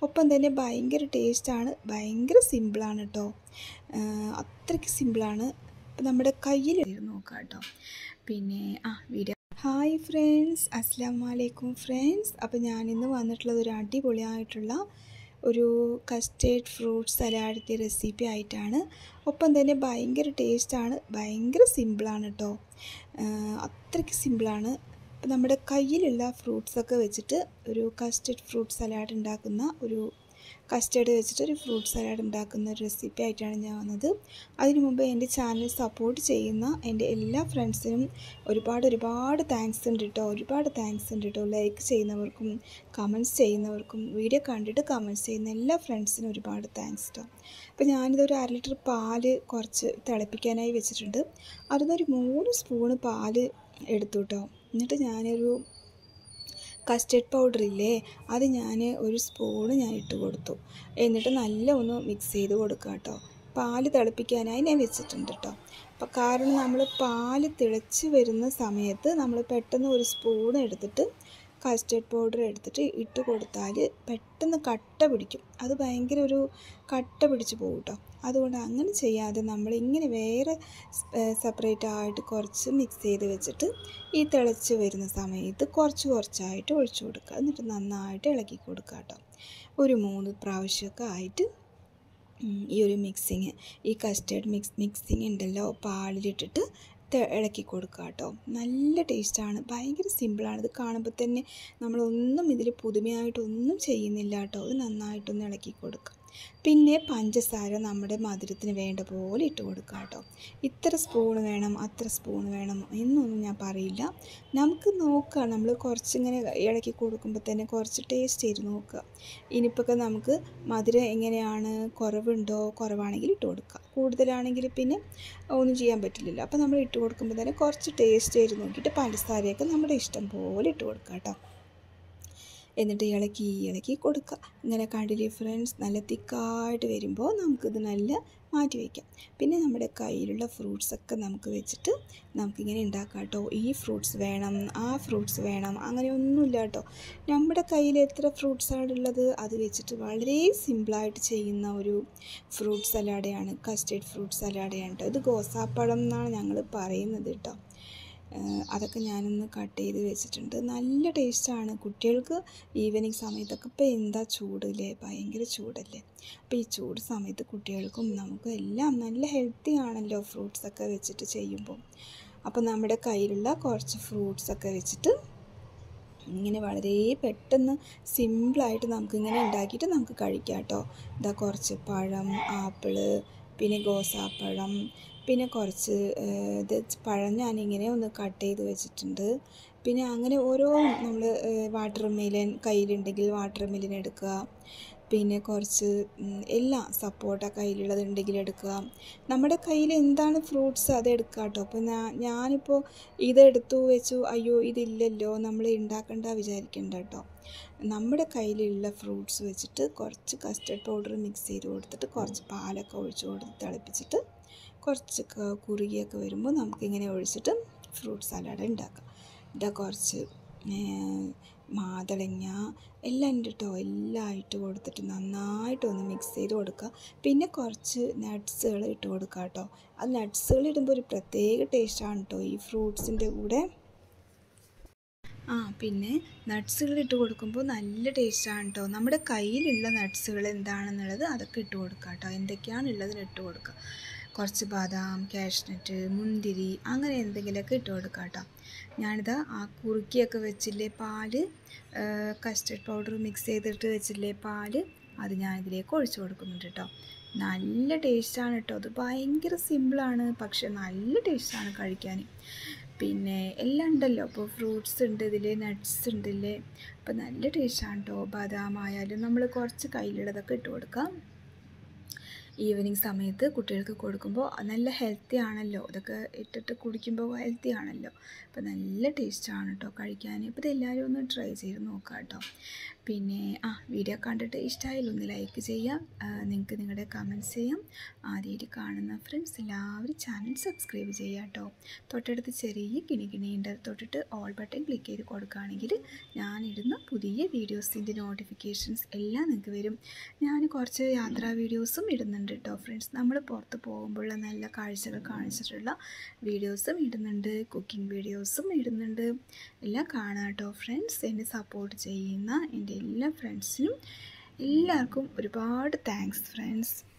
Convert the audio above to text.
ഒപ്പം തന്നെ ഭയങ്കര ടേസ്റ്റാണ് ഭയങ്കര സിമ്പിളാണ് കേട്ടോ അത്രയ്ക്ക് സിമ്പിളാണ് നമ്മുടെ കയ്യിൽ നോക്കാം കേട്ടോ പിന്നെ ആ വീഡിയോ ഹായ് ഫ്രണ്ട്സ് അസ്സാം വലൈക്കും ഫ്രണ്ട്സ് അപ്പോൾ ഞാനിന്ന് വന്നിട്ടുള്ളത് ഒരു അടിപൊളിയായിട്ടുള്ള ഒരു കസ്റ്റേർഡ് ഫ്രൂട്ട് സലാഡിൻ്റെ റെസിപ്പി ആയിട്ടാണ് ഒപ്പം തന്നെ ഭയങ്കര ടേസ്റ്റാണ് ഭയങ്കര സിമ്പിളാണ് കേട്ടോ അത്രയ്ക്ക് സിമ്പിളാണ് നമ്മുടെ കയ്യിലുള്ള ഫ്രൂട്ട്സൊക്കെ വെച്ചിട്ട് ഒരു കസ്റ്റേർഡ് ഫ്രൂട്ട് സലാഡ് ഉണ്ടാക്കുന്ന ഒരു കസ്റ്റേർഡ് വെച്ചിട്ട് ഒരു ഫ്രൂട്ട് സലാഡ് ഉണ്ടാക്കുന്ന ഒരു റെസിപ്പി ആയിട്ടാണ് ഞാൻ വന്നത് അതിനു മുമ്പ് എൻ്റെ ചാനൽ സപ്പോർട്ട് ചെയ്യുന്ന എൻ്റെ എല്ലാ ഫ്രണ്ട്സിനും ഒരുപാട് ഒരുപാട് താങ്ക്സ് ഉണ്ട് കേട്ടോ ഒരുപാട് താങ്ക്സ് ഉണ്ട് കേട്ടോ ലൈക്ക് ചെയ്യുന്നവർക്കും കമൻറ്റ്സ് ചെയ്യുന്നവർക്കും വീഡിയോ കണ്ടിട്ട് കമൻറ്റ്സ് ചെയ്യുന്ന എല്ലാ ഫ്രണ്ട്സിനും ഒരുപാട് താങ്ക്സ് കേട്ടോ അപ്പോൾ ഞാനിതൊരു അര ലിറ്റർ പാല് കുറച്ച് തിളപ്പിക്കാനായി വെച്ചിട്ടുണ്ട് അതിനൊരു മൂന്ന് സ്പൂണ് പാല് എടുത്തു കേട്ടോ എന്നിട്ട് ഞാനൊരു കസ്റ്റർഡ് പൗഡർ ഇല്ലേ അത് ഞാൻ ഒരു സ്പൂണ് ഞാൻ ഇട്ട് കൊടുത്തു എന്നിട്ട് നല്ല ഒന്ന് മിക്സ് ചെയ്ത് കൊടുക്കുക കേട്ടോ പാല് തിളപ്പിക്കാനായി ഞാൻ വെച്ചിട്ടുണ്ട് കേട്ടോ അപ്പോൾ കാരണം നമ്മൾ പാല് തിളച്ച് വരുന്ന സമയത്ത് നമ്മൾ പെട്ടെന്ന് ഒരു സ്പൂൺ എടുത്തിട്ട് കസ്റ്റർഡ് പൗഡർ എടുത്തിട്ട് ഇട്ട് കൊടുത്താൽ പെട്ടെന്ന് കട്ട പിടിക്കും അത് ഭയങ്കര ഒരു കട്ട പിടിച്ച് പോകും കേട്ടോ അതുകൊണ്ട് അങ്ങനെ ചെയ്യാതെ നമ്മൾ ഇങ്ങനെ വേറെ സെപ്പറേറ്റ് ആയിട്ട് കുറച്ച് മിക്സ് ചെയ്ത് വെച്ചിട്ട് ഈ തിളച്ച് വരുന്ന സമയത്ത് കുറച്ച് കുറച്ചായിട്ട് ഒഴിച്ചു കൊടുക്കുക എന്നിട്ട് നന്നായിട്ട് ഇളക്കി കൊടുക്കുക കേട്ടോ ഒരു മൂന്ന് പ്രാവശ്യമൊക്കെ ആയിട്ട് ഈ ഒരു മിക്സിങ് ഈ കസ്റ്റേർഡ് മിക്സ് മിക്സിങ് ഉണ്ടല്ലോ പാലിലിട്ടിട്ട് ഇളക്കി കൊടുക്കുക കേട്ടോ നല്ല ടേസ്റ്റാണ് ഭയങ്കര സിമ്പിളാണ് ഇത് കാണുമ്പോൾ തന്നെ നമ്മളൊന്നും ഇതിൽ പുതുമയായിട്ടൊന്നും ചെയ്യുന്നില്ല കേട്ടോ ഇത് നന്നായിട്ടൊന്ന് ഇളക്കി കൊടുക്കുക പിന്നെ പഞ്ചസാര നമ്മുടെ മധുരത്തിന് വേണ്ട പോലെ ഇട്ട് കൊടുക്കുക കേട്ടോ ഇത്ര സ്പൂൺ വേണം അത്ര സ്പൂൺ വേണം എന്നൊന്നും ഞാൻ പറയില്ല നമുക്ക് നോക്കുക നമ്മൾ കുറച്ചിങ്ങനെ ഇളക്കി കൊടുക്കുമ്പോൾ തന്നെ കുറച്ച് ടേസ്റ്റ് ചെയ്ത് നോക്കുക ഇനിയിപ്പോൾ നമുക്ക് മധുരം എങ്ങനെയാണ് കുറവുണ്ടോ കുറവാണെങ്കിൽ ഇട്ട് കൊടുക്കുക കൂടുതലാണെങ്കിൽ പിന്നെ ഒന്നും ചെയ്യാൻ പറ്റില്ലല്ലോ അപ്പോൾ നമ്മൾ ഇട്ട് കൊടുക്കുമ്പോൾ തന്നെ കുറച്ച് ടേസ്റ്റ് ചെയ്ത് നോക്കിയിട്ട് പഞ്ചസാരയൊക്കെ നമ്മുടെ ഇഷ്ടം പോലെ ഇട്ട് കൊടുക്കുക കേട്ടോ എന്നിട്ട് ഇളക്കി ഇളക്കി കൊടുക്കുക ഇങ്ങനെ കണ്ടില്ലേ ഫ്രണ്ട്സ് നല്ല തിക്കായിട്ട് വരുമ്പോൾ നമുക്കിത് നല്ല മാറ്റി വയ്ക്കാം പിന്നെ നമ്മുടെ കയ്യിലുള്ള ഫ്രൂട്ട്സൊക്കെ നമുക്ക് വെച്ചിട്ട് നമുക്കിങ്ങനെ ഉണ്ടാക്കാം കേട്ടോ ഈ ഫ്രൂട്ട്സ് വേണം ആ ഫ്രൂട്ട്സ് വേണം അങ്ങനെയൊന്നുമില്ല കേട്ടോ നമ്മുടെ കയ്യിൽ എത്ര ഫ്രൂട്ട്സാണ് ഉള്ളത് അത് വെച്ചിട്ട് വളരെ സിമ്പിളായിട്ട് ചെയ്യുന്ന ഒരു ഫ്രൂട്ട് സലാഡയാണ് കസ്റ്റേർഡ് ഫ്രൂട്ട് സലാഡയാണ് കേട്ടോ ഇത് ഗോസാപ്പഴം എന്നാണ് ഞങ്ങൾ പറയുന്നത് കേട്ടോ അതൊക്കെ ഞാനൊന്ന് കട്ട് ചെയ്ത് വെച്ചിട്ടുണ്ട് നല്ല ടേസ്റ്റാണ് കുട്ടികൾക്ക് ഈവനിങ് സമയത്തൊക്കെ ഇപ്പോൾ എന്താ ചൂടില്ലേ ഭയങ്കര ചൂടല്ലേ അപ്പോൾ ഈ ചൂട് സമയത്ത് കുട്ടികൾക്കും നമുക്കും എല്ലാം നല്ല ഹെൽത്തി ആണല്ലോ ഫ്രൂട്ട്സൊക്കെ വെച്ചിട്ട് ചെയ്യുമ്പോൾ അപ്പോൾ നമ്മുടെ കയ്യിലുള്ള കുറച്ച് ഫ്രൂട്ട്സൊക്കെ വെച്ചിട്ട് ഇങ്ങനെ വളരെ പെട്ടെന്ന് സിമ്പിളായിട്ട് നമുക്കിങ്ങനെ ഉണ്ടാക്കിയിട്ട് നമുക്ക് കഴിക്കാം കേട്ടോ ഇതാ കുറച്ച് പഴം ആപ്പിള് പിന്നെ ഗോസാപ്പഴം പിന്നെ കുറച്ച് ഇത് പഴം ഞാനിങ്ങനെ ഒന്ന് കട്ട് ചെയ്ത് വെച്ചിട്ടുണ്ട് പിന്നെ അങ്ങനെ ഓരോ നമ്മൾ വാട്ടർ മെലൻ കയ്യിലുണ്ടെങ്കിൽ വാട്ടർ മെലൻ എടുക്കുക പിന്നെ കുറച്ച് എല്ലാം സപ്പോട്ട കയ്യിലുള്ളത് ഉണ്ടെങ്കിൽ എടുക്കുക നമ്മുടെ കയ്യിൽ എന്താണ് ഫ്രൂട്ട്സ് അത് എടുക്കുക കേട്ടോ അപ്പോൾ ഞാൻ ഞാനിപ്പോൾ ഇതെടുത്തു വെച്ചു അയ്യോ ഇതില്ലല്ലോ നമ്മൾ ഉണ്ടാക്കണ്ട വിചാരിക്കണ്ട കേട്ടോ നമ്മുടെ കയ്യിലുള്ള ഫ്രൂട്ട്സ് വെച്ചിട്ട് കുറച്ച് കസ്റ്റർഡ് പൗഡർ മിക്സ് ചെയ്ത് കൊടുത്തിട്ട് കുറച്ച് പാലൊക്കെ ഒഴിച്ച് കൊടുത്ത് തിളപ്പിച്ചിട്ട് കുറച്ച് കുറുകിയൊക്കെ വരുമ്പോൾ നമുക്കിങ്ങനെ ഒഴിച്ചിട്ട് ഫ്രൂട്ട് സലാഡ് ഉണ്ടാക്കാം ഇതാ കുറച്ച് മാതളങ്ങ എല്ലാം ഉണ്ട് കേട്ടോ എല്ലാം ഇട്ട് കൊടുത്തിട്ട് നന്നായിട്ടൊന്ന് മിക്സ് ചെയ്ത് കൊടുക്കുക പിന്നെ കുറച്ച് നട്ട്സുകൾ ഇട്ട് കൊടുക്കുക കേട്ടോ ആ നട്ട്സുകൾ ഇടുമ്പോൾ ഒരു പ്രത്യേക ടേസ്റ്റാണ് കേട്ടോ ഈ ഫ്രൂട്ട്സിൻ്റെ കൂടെ ആ പിന്നെ നട്ട്സുകൾ ഇട്ട് കൊടുക്കുമ്പോൾ നല്ല ടേസ്റ്റാണ് കേട്ടോ നമ്മുടെ കയ്യിലുള്ള നട്ട്സുകൾ എന്താണെന്നുള്ളത് അതൊക്കെ ഇട്ട് കൊടുക്കുക കേട്ടോ എന്തൊക്കെയാണ് ഉള്ളതിന് ഇട്ട് കൊടുക്കുക കുറച്ച് ബാദാം കാഷ്നട്ട് മുന്തിരി അങ്ങനെ എന്തെങ്കിലുമൊക്കെ ഇട്ട് കൊടുക്കുക കേട്ടോ ഞാനിതാ ആ കുറുക്കിയൊക്കെ വെച്ചില്ലേ പാല് കസ്റ്റർഡ് പൗഡർ മിക്സ് ചെയ്തിട്ട് വെച്ചില്ലേ പാല് അത് ഞാനിതിലേക്ക് ഒഴിച്ചു കൊടുക്കുന്നുണ്ട് കേട്ടോ നല്ല ടേസ്റ്റാണ് കേട്ടോ അത് ഭയങ്കര സിമ്പിളാണ് പക്ഷെ നല്ല ടേസ്റ്റാണ് കഴിക്കാൻ പിന്നെ എല്ലാം ഉണ്ടല്ലോ അപ്പോൾ ഫ്രൂട്ട്സ് ഉണ്ട് ഇതിൽ നട്ട്സ് ഉണ്ടല്ലേ അപ്പോൾ നല്ല ടേസ്റ്റാണ് കേട്ടോ ബദാം ആയാലും നമ്മൾ കുറച്ച് കയ്യിലുള്ളതൊക്കെ ഇട്ട് കൊടുക്കാം ഈവനിങ് സമയത്ത് കുട്ടികൾക്ക് കൊടുക്കുമ്പോൾ നല്ല ഹെൽത്തി ആണല്ലോ ഇതൊക്കെ ഇട്ടിട്ട് കുടിക്കുമ്പോൾ ഹെൽത്തി ആണല്ലോ അപ്പോൾ നല്ല ടേസ്റ്റാണ് കേട്ടോ കഴിക്കാൻ ഇപ്പോൾ ഇതെല്ലാവരും ഒന്ന് ട്രൈ ചെയ്ത് നോക്കാം കേട്ടോ പിന്നെ ആ വീഡിയോ കണ്ടിട്ട് ഇഷ്ടമായാലും ഒന്ന് ലൈക്ക് ചെയ്യാം നിങ്ങൾക്ക് നിങ്ങളുടെ കമൻറ്റ്സ് ചെയ്യാം ആദ്യമായിട്ട് കാണുന്ന ഫ്രണ്ട്സ് എല്ലാവരും ചാനൽ സബ്സ്ക്രൈബ് ചെയ്യാം കേട്ടോ തൊട്ടടുത്ത് ചെറിയ കിണി കിണിയുണ്ട് തൊട്ടിട്ട് ഓൾ ബട്ടൺ ക്ലിക്ക് ചെയ്ത് കൊടുക്കുകയാണെങ്കിൽ ഞാനിടുന്ന പുതിയ വീഡിയോസിൻ്റെ നോട്ടിഫിക്കേഷൻസ് എല്ലാം നിങ്ങൾക്ക് വരും ഞാൻ കുറച്ച് യാത്രാ വീഡിയോസും ഇടുന്നുണ്ട് കേട്ടോ ഫ്രണ്ട്സ് നമ്മൾ പുറത്ത് പോകുമ്പോഴുള്ള നല്ല കാഴ്ചകൾ കാണിച്ചിട്ടുള്ള വീഡിയോസും ഇടുന്നുണ്ട് കുക്കിംഗ് വീഡിയോസും ഇടുന്നുണ്ട് എല്ലാം കാണാം കേട്ടോ ഫ്രണ്ട്സ് എന്നെ സപ്പോർട്ട് ചെയ്യുന്ന എൻ്റെ എല്ലാ ഫ്രണ്ട്സിനും എല്ലാവർക്കും ഒരുപാട് താങ്ക്സ് ഫ്രണ്ട്സ്